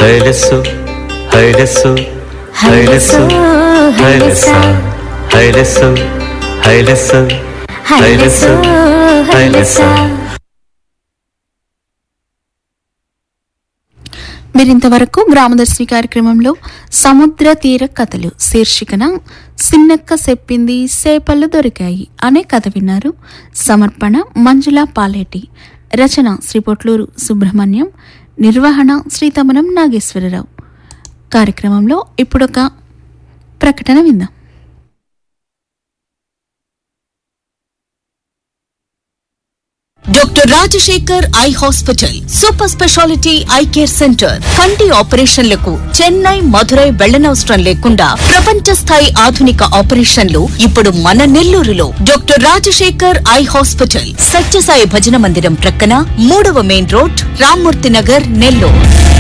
హైలెస్సు హైలెస్సు హైలెస్సు హైలెస్స హైలెస్సు హైలెస్సు హైలెస్సు హైలెస్స మీరింతవరకు గ్రామదర్శిని కార్యక్రమంలో సముద్ర తీర కథలు శీర్షికన సిన్నక్క చెప్పింది సేపలు దొరికాయి అనే కథ విన్నారు సమర్పణ మంజుల పాలేటి రచన శ్రీ పొట్లూరు సుబ్రహ్మణ్యం నిర్వహణ శ్రీతమనం నాగేశ్వరరావు కార్యక్రమంలో ఇప్పుడొక ప్రకటన విందాం doctor Rajasekhar eye hospital super speciality eye care centre కంటి ఆపరేషన్లకు చెన్నై మధురై వెళ్లనవసరం లేకుండా ప్రపంచ స్థాయి ఆధునిక ఆపరేషన్లు ఇప్పుడు మన నెల్లూరులో doctor Rajasekhar eye hospital Sathya Sai భజన మందిరం ప్రక్కన మూడవ మెయిన్ రోడ్ రామ్మూర్తి నగర్ నెల్లూరు